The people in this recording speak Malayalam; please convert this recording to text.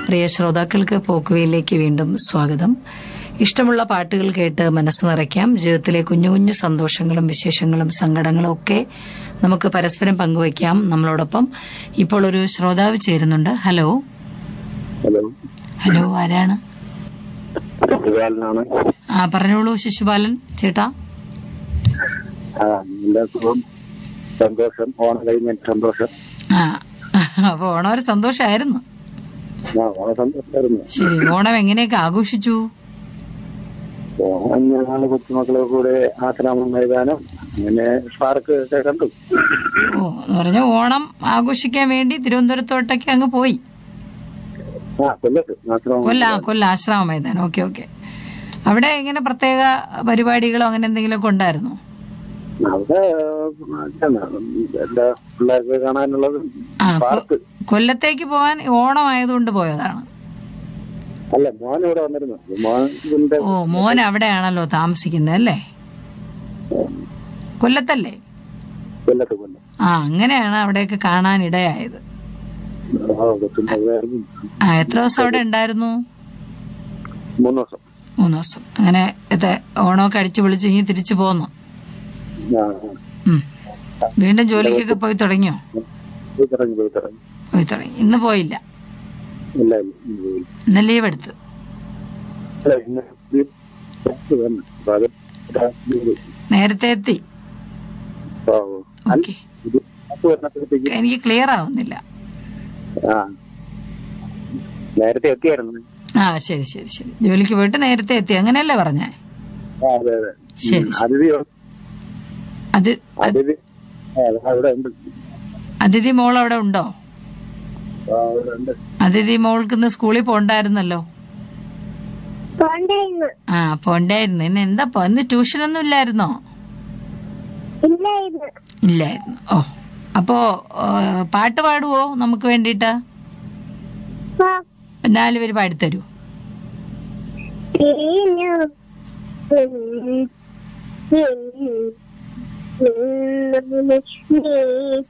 പ്രിയ ശ്രോതാക്കൾക്ക് പോക്കുവയിലേക്ക് വീണ്ടും സ്വാഗതം ഇഷ്ടമുള്ള പാട്ടുകൾ കേട്ട് മനസ്സ് നിറയ്ക്കാം ജീവിതത്തിലെ കുഞ്ഞു കുഞ്ഞു സന്തോഷങ്ങളും വിശേഷങ്ങളും സങ്കടങ്ങളും ഒക്കെ നമുക്ക് പരസ്പരം പങ്കുവയ്ക്കാം നമ്മളോടൊപ്പം ഇപ്പോൾ ഒരു ശ്രോതാവ് ചേരുന്നുണ്ട് ഹലോ ഹലോ ഹലോ ആരാണ് ശിവാലനാണ് ആ പറഞ്ഞോളൂ ശിശുപാലൻ ചേട്ടാ ആ എന്റെ സുഖം സന്തോഷം ഓണം കഴിഞ്ഞ സന്തോഷം ആ അപ്പൊ ഓണം ഒരു സന്തോഷമായിരുന്നു ആ ഓണ സന്തോഷമായിരുന്നു ശരി ഓണം എങ്ങനെയൊക്കെ ആഘോഷിച്ചു ഓണം ഞങ്ങൾ കൊച്ചുമക്കളെ കൂടെ ആശ്രാമം മൈതാനം അങ്ങനെ പാർക്ക് ഒക്കെ കണ്ടു ഓ എന്ന് പറഞ്ഞ ഓണം ആഘോഷിക്കാൻ വേണ്ടി തിരുവനന്തപുരത്തോട്ടൊക്കെ അങ്ങ് പോയി ആ കൊല്ലത്ത് ആശ്രാമം കൊല്ല ആ, കൊല്ല ആശ്രമ മൈതാനം ഓക്കെ ഓക്കെ അവിടെ ഇങ്ങനെ പ്രത്യേക പരിപാടികളോ അങ്ങനെ എന്തെങ്കിലുമൊക്കെ ഉണ്ടായിരുന്നോ അവിടെ എന്താണ് എല്ലാ പിള്ളേർക്ക് കാണാനുള്ളത് ആ കൊ- പാർക്ക് കൊല്ലത്തേക്ക് പോവാൻ ഓണം ആയതുകൊണ്ട് പോയതാണ് അല്ല മോൻ ഇവിടെ വന്നിരുന്നു മോൻ ഇതിന്റെ ഓ മോൻ അവിടെയാണല്ലോ താമസിക്കുന്നത് അല്ലേ കൊല്ലത്തല്ലേ കൊല്ലത്ത് കൊല്ലം ആ അങ്ങനെയാണ് അവിടെയൊക്കെ കാണാൻ ഇടയായത് ആ കൊച്ചുമക്കളായിരുന്നു ആ എത്ര ദിവസം അവിടെ ഉണ്ടായിരുന്നു മൂന്ന് ദിവസം മൂന്ന് ദിവസം അങ്ങനെ ഇത് ഓണമൊക്കെ അടിച്ചു പൊളിച്ച് ഇനി തിരിച്ചു പോന്നു ആ ഉം. വീണ്ടും ജോലിക്കൊക്കെ പോയി തുടങ്ങിയോ പോയി തുടങ്ങി പോയി തുടങ്ങി പോയി തുടങ്ങി ഇന്ന് പോയില്ല ഇല്ല ഇല്ല ഇന്ന് പോയില്ല. ഇന്ന് ലീവ് എടുത്ത് അല്ല, ഇന്ന് ഇത് പുറത്ത് വന്നു. അപ്പൊ അത് രാത്രി നേരത്തെ എത്തി ഓ, അല്ല, ഓക്കെ ഇത് പുറത്ത് വന്നപ്പോഴത്തേക്ക് എനിക്ക് ക്ലിയർ ആവുന്നില്ല ആ നേരത്തെ എത്തിയായിരുന്നു ആ ശരി ശരി ശരി ജോലിക്ക് പോയിട്ട് നേരത്തെ എത്തി അങ്ങനെയല്ലേ പറഞ്ഞേ ആ, അതെ അതെ ശരി, ഉം, അതിഥി അത് അതിഥി ആ, അവിടെ ഉണ്ട് അതിഥി മോൾ അവിടെ ഉണ്ടോ ആ, അവിടെ ഉണ്ട് അതിഥി മോൾക്ക് ഇന്ന് സ്കൂളിൽ പോണ്ടായിരുന്നല്ലോ പോണ്ടായിരുന്നു ആ പോണ്ടായിരുന്നു ഇന്ന് എന്താ പോ ഇന്ന് ട്യൂഷനൊന്നും ഇല്ലായിരുന്നോ ഇല്ലായിരുന്നു ഇല്ലായിരുന്നു ഓ അപ്പോ ഏ, പാട്ട് പാടുവോ നമുക്ക് വേണ്ടിയിട്ട് ആ, നാലുപേര് പാടിത്തരൂ പിരിഞ്ഞു ഉം, ഉം, ഉം, നീ